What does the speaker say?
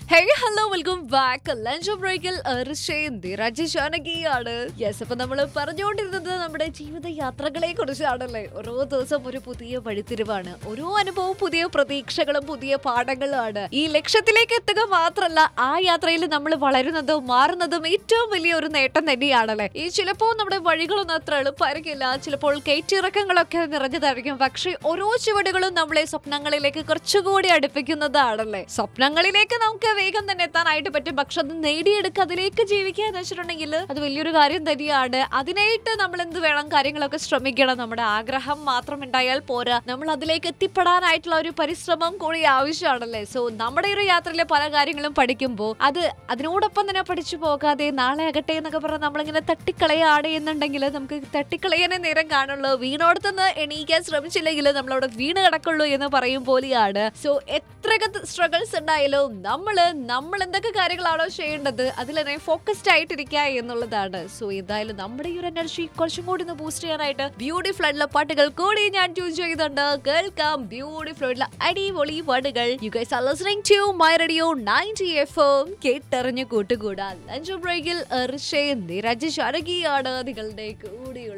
ഹേ hello welcome back lunch ബ്രേക്കിൽ രാജശാനകിയാണ് yes അപ്പൊ നമ്മൾ പറഞ്ഞുകൊണ്ടിരുന്നത് നമ്മുടെ ജീവിത യാത്രകളെ കുറിച്ചാണല്ലേ ഓരോ ദിവസം ഒരു പുതിയ വഴിത്തിരിവാണ് ഓരോ അനുഭവവും പുതിയ പ്രതീക്ഷകളും പുതിയ പാഠങ്ങളുമാണ് ഈ ലക്ഷ്യത്തിലേക്ക് എത്തുക മാത്രമല്ല ആ യാത്രയിൽ നമ്മൾ വളരുന്നതും മാറുന്നതും ഏറ്റവും വലിയ ഒരു നേട്ടം തന്നെയാണല്ലേ ഈ ചിലപ്പോൾ നമ്മുടെ വഴികളൊന്നും അത്ര എളുപ്പമായിരിക്കില്ല ചിലപ്പോൾ കയറ്റിറക്കങ്ങളൊക്കെ നിറഞ്ഞതായിരിക്കും പക്ഷേ ഓരോ ചുവടുകളും നമ്മളെ സ്വപ്നങ്ങളിലേക്ക് കുറച്ചുകൂടി അടുപ്പിക്കുന്നതാണല്ലേ സ്വപ്നങ്ങളിലേക്ക് നമുക്ക് വേഗം തന്നെ എത്താനായിട്ട് പറ്റും പക്ഷെ അത് നേടിയെടുക്കുക അതിലേക്ക് ജീവിക്കുക എന്ന് വെച്ചിട്ടുണ്ടെങ്കിൽ അത് വലിയൊരു കാര്യം തന്നെയാണ് അതിനായിട്ട് നമ്മൾ എന്ത് വേണം കാര്യങ്ങളൊക്കെ ശ്രമിക്കണം നമ്മുടെ ആഗ്രഹം മാത്രം ഉണ്ടായാൽ പോരാ നമ്മൾ അതിലേക്ക് എത്തിപ്പെടാനായിട്ടുള്ള ഒരു പരിശ്രമം കൂടി ആവശ്യമാണല്ലേ സോ നമ്മുടെ ഒരു യാത്രയിലെ പല കാര്യങ്ങളും പഠിക്കുമ്പോൾ അത് അതിനോടൊപ്പം തന്നെ പഠിച്ചു പോകാതെ നാളെ ആകട്ടെ എന്നൊക്കെ പറഞ്ഞ് നമ്മളിങ്ങനെ തട്ടിക്കളയാണ് എന്നുണ്ടെങ്കിൽ നമുക്ക് തട്ടിക്കളയാനേ നേരം കാണുള്ളൂ വീണോടത്തുനിന്ന് എണീക്കാൻ ശ്രമിച്ചില്ലെങ്കിൽ നമ്മളവിടെ വീണ് കിടക്കുള്ളൂ എന്ന് പറയും പോലെയാണ് സോ എത്രയൊക്കെ സ്ട്രഗിൾസ് ഉണ്ടായാലും നമ്മള് നമ്മൾ എന്തൊക്കെ കാര്യങ്ങളാണോ ചെയ്യേണ്ടത് അതിൽ തന്നെ ഫോക്കസ്ഡ് ആയിട്ടിരിക്കുക എന്നുള്ളതാണ് സോ എന്തായാലും നമ്മുടെ ഈ ഒരു എനർജി കുറച്ചും കൂടി ഒന്ന് ബൂസ്റ്റ് ചെയ്യാനായിട്ട് ബ്യൂട്ടിഫുൾ ആയിട്ടുള്ള പാട്ടുകൾ കൂടി ഞാൻ ട്യൂൺ ചെയ്യുന്നുണ്ട് കേൾക്കാം ബ്യൂട്ടിഫുൾ ആയിട്ടുള്ള അടിപൊളി പാട്ടുകൾ you guys are listening to my radio 90 FM കേട്ടറിഞ്ഞു കൂട്ടുകൂടാ ലഞ്ച് ബ്രേക്കിൽ നിരജ് ശാരകിയാണ് നിങ്ങളുടെ കൂടിയുള്ള